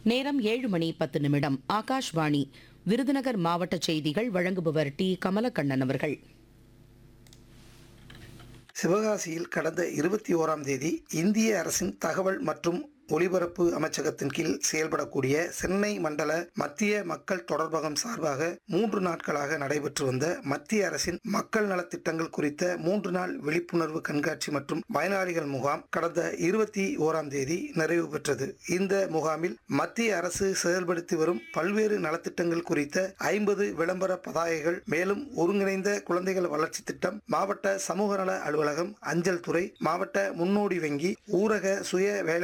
நேரம் ஏழு மணி பத்து நிமிடம் ஆகாஷ்வாணி விருதுநகர் மாவட்ட செய்திகள் வழங்குபவர் டி கமலக்கண்ணன் அவர்கள் சிவகாசியில் கடந்த இருபத்தி ஓராம் தேதி இந்திய அரசின் தகவல் மற்றும் ஒலிபரப்பு அமைச்சகத்தின் கீழ் செயல்படக்கூடிய சென்னை மண்டல மத்திய மக்கள் தொடர்பகம் சார்பாக மூன்று நாட்களாக நடைபெற்று வந்த மத்திய அரசின் மக்கள் நலத்திட்டங்கள் குறித்த மூன்று நாள் விழிப்புணர்வு கண்காட்சி மற்றும் பயனாளிகள் முகாம் கடந்த இருபத்தி ஓராம் தேதி நிறைவு பெற்றது இந்த முகாமில் மத்திய அரசு செயல்படுத்தி வரும் பல்வேறு நலத்திட்டங்கள் குறித்த ஐம்பது விளம்பர பதாகைகள் மேலும் ஒருங்கிணைந்த குழந்தைகள் வளர்ச்சி திட்டம் மாவட்ட சமூக நல அலுவலகம் அஞ்சல் துறை மாவட்ட முன்னோடி வங்கி ஊரக சுய வேலை